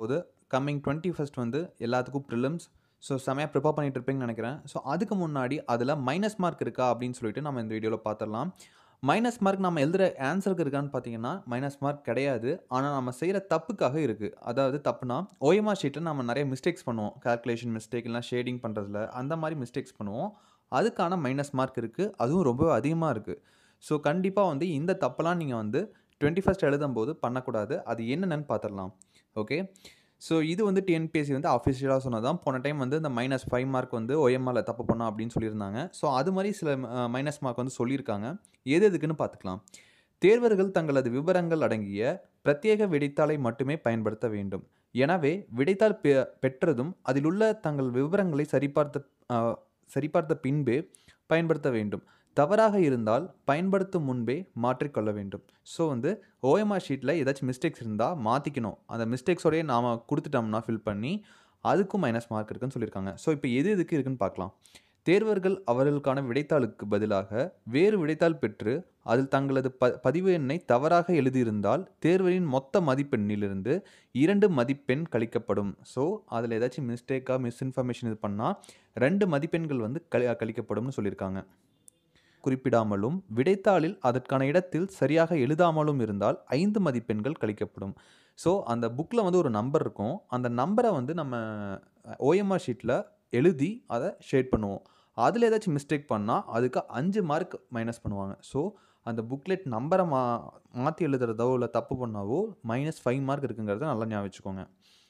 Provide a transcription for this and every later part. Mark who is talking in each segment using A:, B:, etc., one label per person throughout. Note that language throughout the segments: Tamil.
A: போது கம்மிங் டுவெண்ட்டி ஃபஸ்ட் வந்து எல்லாத்துக்கும் ப்ரிலிம்ஸ் ஸோ செமையாக ப்ரிப்பேர் பண்ணிட்டு இருப்பீங்கன்னு நினைக்கிறேன் ஸோ அதுக்கு முன்னாடி அதில் மைனஸ் மார்க் இருக்கா அப்படின்னு சொல்லிட்டு நம்ம இந்த வீடியோவில் பார்த்துடலாம் மைனஸ் மார்க் நம்ம எழுதுகிற ஆன்சருக்கு இருக்கான்னு பார்த்தீங்கன்னா மைனஸ் மார்க் கிடையாது ஆனால் நம்ம செய்கிற தப்புக்காக இருக்குது அதாவது தப்புனா ஓஎம்ஆர் ஷீட்டில் நம்ம நிறைய மிஸ்டேக்ஸ் பண்ணுவோம் கால்குலேஷன் மிஸ்டேக் இல்லைனா ஷேடிங் பண்ணுறதுல அந்த மாதிரி மிஸ்டேக்ஸ் பண்ணுவோம் அதுக்கான மைனஸ் மார்க் இருக்குது அதுவும் ரொம்ப அதிகமாக இருக்குது ஸோ கண்டிப்பாக வந்து இந்த தப்பெல்லாம் நீங்கள் வந்து டுவெண்ட்டி ஃபஸ்ட் எழுதும்போது பண்ணக்கூடாது அது என்னென்னு பார்த்துடலாம் ஓகே ஸோ இது வந்து டிஎன்பிஎஸ்சி வந்து அஃபிஷியலாக சொன்னதான் போன டைம் வந்து இந்த மைனஸ் ஃபைவ் மார்க் வந்து ஒஎம்ஆரில் தப்பு பண்ணோம் அப்படின்னு சொல்லியிருந்தாங்க ஸோ அது மாதிரி சில மைனஸ் மார்க் வந்து சொல்லியிருக்காங்க எது எதுக்குன்னு பார்த்துக்கலாம் தேர்வர்கள் தங்களது விவரங்கள் அடங்கிய பிரத்யேக விடைத்தாளை மட்டுமே பயன்படுத்த வேண்டும் எனவே விடைத்தாள் பெ பெற்றதும் அதில் உள்ள தங்கள் விவரங்களை சரிபார்த்த அஹ், சரிபார்த்த பின்பே பயன்படுத்த வேண்டும் தவறாக இருந்தால் பயன்படுத்தும் முன்பே மாற்றிக்கொள்ள வேண்டும் ஸோ வந்து ஓஎம்ஆர் ஷீட்டில் ஏதாச்சும் மிஸ்டேக்ஸ் இருந்தால் மாற்றிக்கணும் அந்த மிஸ்டேக்ஸோடய நாம் கொடுத்துட்டோம்னா ஃபில் பண்ணி அதுக்கும் மைனஸ் மார்க் இருக்குன்னு சொல்லியிருக்காங்க ஸோ இப்போ எது எதுக்கு இருக்குன்னு பார்க்கலாம் தேர்வர்கள் அவர்களுக்கான விடைத்தாளுக்கு பதிலாக வேறு விடைத்தாள் பெற்று அதில் தங்களது ப பதிவு எண்ணை தவறாக எழுதியிருந்தால் தேர்வரின் மொத்த மதிப்பெண்ணிலிருந்து இரண்டு மதிப்பெண் கழிக்கப்படும் ஸோ அதில் ஏதாச்சும் மிஸ்டேக்காக மிஸ்இன்ஃபர்மேஷன் இது பண்ணால் ரெண்டு மதிப்பெண்கள் வந்து கழி கழிக்கப்படும்னு சொல்லியிருக்காங்க குறிப்பிடாமலும் விடைத்தாளில் அதற்கான இடத்தில் சரியாக எழுதாமலும் இருந்தால் ஐந்து மதிப்பெண்கள் கழிக்கப்படும் ஸோ அந்த புக்கில் வந்து ஒரு நம்பர் இருக்கும் அந்த நம்பரை வந்து நம்ம ஓஎம்ஆர் ஷீட்டில் எழுதி அதை ஷேட் பண்ணுவோம் அதில் ஏதாச்சும் மிஸ்டேக் பண்ணால் அதுக்கு அஞ்சு மார்க் மைனஸ் பண்ணுவாங்க ஸோ அந்த புக்லெட் நம்பரை மா மாற்றி எழுதுறதோ இல்லை தப்பு பண்ணாவோ மைனஸ் ஃபைவ் மார்க் இருக்குங்கிறத நல்லா ஞாபகம் வச்சுக்கோங்க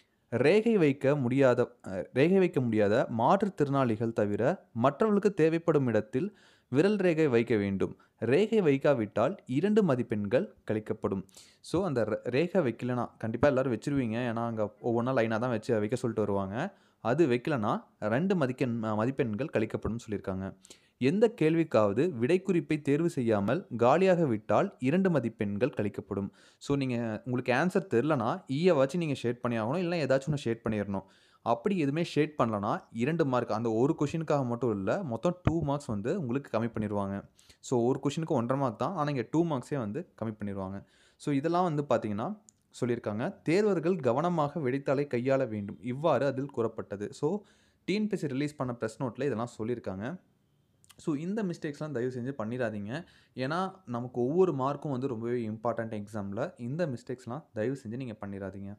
A: ரேகை வைக்க முடியாத அஹ், ரேகை வைக்க முடியாத மாற்றுத்திறனாளிகள் தவிர மற்றவர்களுக்கு தேவைப்படும் இடத்தில் விரல் ரேகை வைக்க வேண்டும் ரேகை வைக்காவிட்டால் இரண்டு மதிப்பெண்கள் கழிக்கப்படும் ஸோ அந்த ரே- ரேகை வைக்கலனா கண்டிப்பாக எல்லோரும் வச்சிருவீங்க ஏன்னா அங்கே ஒவ்வொன்றா லைனாக தான் வச்சு வைக்க சொல்லிட்டு வருவாங்க அது வைக்கலனா ரெண்டு மதிப்பெண் மதிப்பெண்கள் கழிக்கப்படும் சொல்லியிருக்காங்க எந்த கேள்விக்காவது விடைக்குறிப்பை தேர்வு செய்யாமல் காலியாக விட்டால் இரண்டு மதிப்பெண்கள் கழிக்கப்படும் ஸோ நீங்கள் உங்களுக்கு ஆன்சர் தெரிலனா ஈயை வச்சு நீங்கள் ஷேட் பண்ணி ஆகணும் இல்லை ஏதாச்சும் ஒன்று ஷேட் பண்ணிடணும் அப்படி எதுவுமே ஷேட் பண்ணலனா இரண்டு மார்க் அந்த ஒரு கொஷினுக்காக மட்டும் இல்லை மொத்தம் டூ மார்க்ஸ் வந்து உங்களுக்கு கம்மி பண்ணிடுவாங்க ஸோ ஒரு கொஷினுக்கு ஒன்றரை மார்க் தான் ஆனால் இங்கே டூ மார்க்ஸே வந்து கம்மி பண்ணிடுவாங்க ஸோ இதெல்லாம் வந்து பார்த்தீங்கன்னா சொல்லியிருக்காங்க தேர்வர்கள் கவனமாக விடைத்தாளை கையாள வேண்டும் இவ்வாறு அதில் கூறப்பட்டது ஸோ டிஎன்பிஎஸ்சி ரிலீஸ் பண்ண ப்ரெஸ் நோட்டில் இதெல்லாம் சொல்லியிருக்காங்க ஸோ இந்த மிஸ்டேக்ஸ்லாம் தயவு செஞ்சு பண்ணிடாதீங்க ஏன்னா நமக்கு ஒவ்வொரு மார்க்கும் வந்து ரொம்பவே இம்பார்ட்டண்ட் எக்ஸாமில் இந்த மிஸ்டேக்ஸ்லாம் தயவு செஞ்சு நீங்கள் பண்ணிடாதீங்க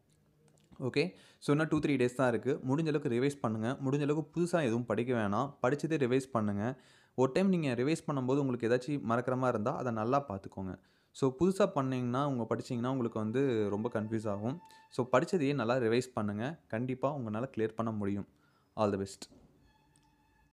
A: ஓகே ஸோ இன்னும் டூ த்ரீ டேஸ் தான் இருக்குது முடிஞ்ச அளவுக்கு ரிவைஸ் பண்ணுங்கள் முடிஞ்ச அளவுக்கு புதுசாக எதுவும் படிக்க வேணாம் படிச்சதே ரிவைஸ் பண்ணுங்கள் ஒரு டைம் நீங்கள் ரிவைஸ் பண்ணும்போது உங்களுக்கு ஏதாச்சும் மறக்கிற மாதிரி இருந்தால் அதை நல்லா பார்த்துக்கோங்க ஸோ புதுசாக பண்ணிங்கன்னா உங்கள் படிச்சீங்கன்னா உங்களுக்கு வந்து ரொம்ப கன்ஃபியூஸ் ஆகும் ஸோ படித்ததையே நல்லா ரிவைஸ் பண்ணுங்கள் கண்டிப்பாக உங்களால் கிளியர் பண்ண முடியும் ஆல் தி பெஸ்ட்